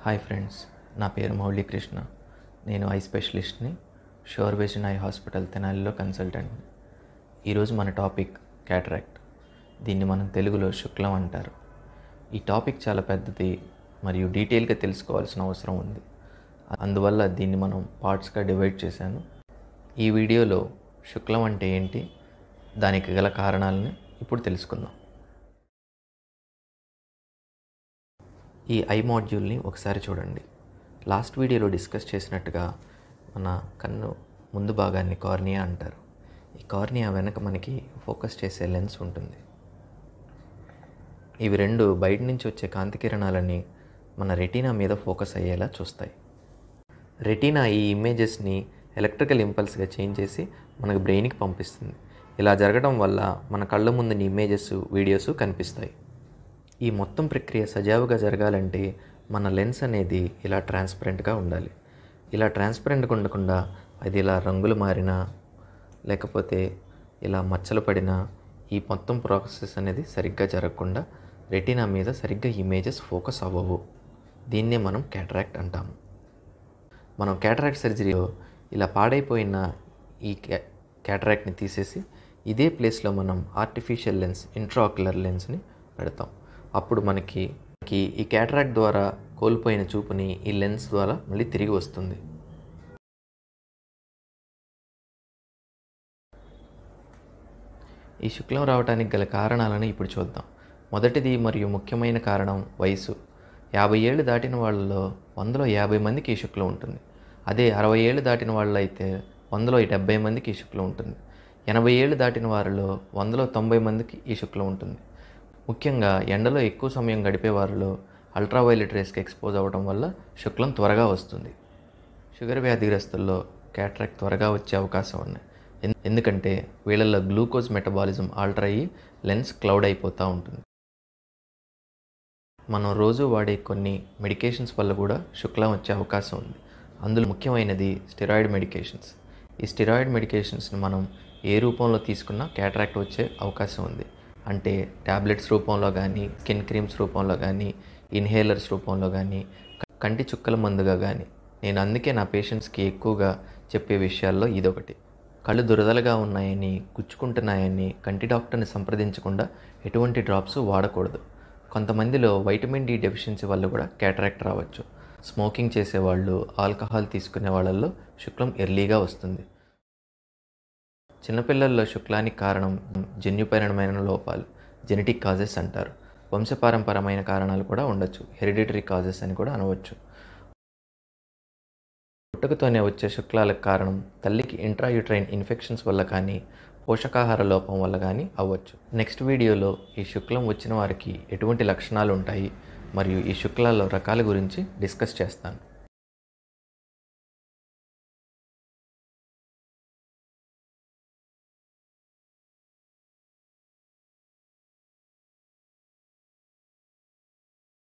hi friends నా పేరు మౌళీకృష్ణ నేను ఐ స్పెషలిస్ట్ని షోర్ బేసిన్ ఐ హాస్పిటల్ తెనాలిలో కన్సల్టెంట్ని ఈరోజు మన టాపిక్ క్యాటరాక్ట్ దీన్ని మనం తెలుగులో శుక్లం అంటారు ఈ టాపిక్ చాలా పెద్దది మరియు డీటెయిల్గా తెలుసుకోవాల్సిన అవసరం ఉంది అందువల్ల దీన్ని మనం పార్ట్స్గా డివైడ్ చేశాను ఈ వీడియోలో శుక్లం అంటే ఏంటి దానికి గల కారణాలని ఇప్పుడు తెలుసుకుందాం ఈ ఐ మాడ్యూల్ని ఒకసారి చూడండి లాస్ట్ వీడియోలో డిస్కస్ చేసినట్టుగా మన కన్ను ముందు భాగాన్ని కార్నియా అంటారు ఈ కార్నియా వెనక మనకి ఫోకస్ చేసే లెన్స్ ఉంటుంది ఇవి రెండు బయట నుంచి వచ్చే కాంతి కిరణాలని మన రెటీనా మీద ఫోకస్ అయ్యేలా చూస్తాయి రెటీనా ఈ ఇమేజెస్ని ఎలక్ట్రికల్ ఇంపల్స్గా చేంజ్ చేసి మనకు బ్రెయిన్కి పంపిస్తుంది ఇలా జరగడం వల్ల మన కళ్ళ ముందుని ఇమేజెస్ వీడియోస్ కనిపిస్తాయి ఈ మొత్తం ప్రక్రియ సజావుగా జరగాలంటే మన లెన్స్ అనేది ఇలా ట్రాన్స్పరెంట్గా ఉండాలి ఇలా ట్రాన్స్పరెంట్గా ఉండకుండా అది ఇలా రంగులు మారినా లేకపోతే ఇలా మచ్చలు పడినా ఈ మొత్తం ప్రాసెస్ అనేది సరిగ్గా జరగకుండా రెటీనా మీద సరిగ్గా ఇమేజెస్ ఫోకస్ అవ్వవు దీన్నే మనం క్యాటరాక్ట్ అంటాము మనం క్యాటరాక్ట్ సర్జరీలో ఇలా పాడైపోయిన ఈ క్యా క్యాటరాక్ట్ని తీసేసి ఇదే ప్లేస్లో మనం ఆర్టిఫిషియల్ లెన్స్ ఇంట్రాక్యులర్ లెన్స్ని పెడతాం అప్పుడు మనకి మనకి ఈ క్యాటరాక్ట్ ద్వారా కోల్పోయిన చూపుని ఈ లెన్స్ ద్వారా మళ్ళీ తిరిగి వస్తుంది ఈ శుక్లం రావడానికి గల కారణాలను ఇప్పుడు చూద్దాం మొదటిది మరియు ముఖ్యమైన కారణం వయసు యాభై ఏళ్ళు దాటిన వాళ్ళలో వందలో యాభై మందికి ఈ శుక్లం ఉంటుంది అదే అరవై ఏళ్ళు దాటిన వాళ్ళు అయితే వందలో డెబ్బై మందికి ఈ శుక్లం ఉంటుంది ఎనభై ఏళ్ళు దాటిన వారిలో వందలో తొంభై మందికి ఈ శుక్లం ఉంటుంది ముఖ్యంగా ఎండలో ఎక్కువ సమయం గడిపే వారిలో అల్ట్రావైలెట్ రేస్కి ఎక్స్పోజ్ అవ్వడం వల్ల శుక్లం త్వరగా వస్తుంది షుగర్ వ్యాధిగ్రస్తుల్లో క్యాట్రాక్ట్ త్వరగా వచ్చే అవకాశం ఉన్నాయి ఎన్- ఎందుకంటే వీళ్ళల్లో గ్లూకోజ్ మెటబాలిజం ఆల్టర్ అయ్యి లెన్స్ క్లౌడ్ అయిపోతూ ఉంటుంది మనం రోజు వాడే కొన్ని మెడికేషన్స్ వల్ల కూడా శుక్లం వచ్చే అవకాశం ఉంది అందులో ముఖ్యమైనది స్టెరాయిడ్ మెడికేషన్స్ ఈ స్టెరాయిడ్ మెడికేషన్స్ని మనం ఏ రూపంలో తీసుకున్నా క్యాటరాక్ట్ వచ్చే అవకాశం ఉంది అంటే ట్యాబ్లెట్స్ రూపంలో కానీ స్కిన్ క్రీమ్స్ రూపంలో కానీ ఇన్హేలర్స్ రూపంలో కానీ కంటి చుక్కల మందుగా కానీ నేను అందుకే నా పేషెంట్స్కి ఎక్కువగా చెప్పే విషయాల్లో ఇదొకటి కళ్ళు దురదలుగా ఉన్నాయని గుచ్చుకుంటున్నాయని కంటి డాక్టర్ని సంప్రదించకుండా ఎటువంటి డ్రాప్స్ వాడకూడదు కొంతమందిలో వైటమిన్ డి డెఫిషియన్సీ వల్ల కూడా క్యాటరాక్ట్ రావచ్చు స్మోకింగ్ చేసేవాళ్ళు ఆల్కహాల్ తీసుకునే వాళ్ళల్లో శుక్లం ఎర్లీగా వస్తుంది చిన్నపిల్లల్లో శుక్లానికి కారణం జన్యుపరిణమైన లోపాలు జెనెటిక్ కాజెస్ అంటారు వంశపారంపరమైన కారణాలు కూడా ఉండొచ్చు హెరిడిటరీ కాజెస్ అని కూడా అనవచ్చు పుట్టుకతోనే వచ్చే శుక్లాలకు కారణం తల్లికి ఇంట్రాయూట్రైన్ ఇన్ఫెక్షన్స్ వల్ల కానీ పోషకాహార లోపం వల్ల కానీ అవ్వచ్చు నెక్స్ట్ వీడియోలో ఈ శుక్లం వచ్చిన వారికి ఎటువంటి లక్షణాలు ఉంటాయి మరియు ఈ శుక్లాల్లో రకాల గురించి డిస్కస్ చేస్తాను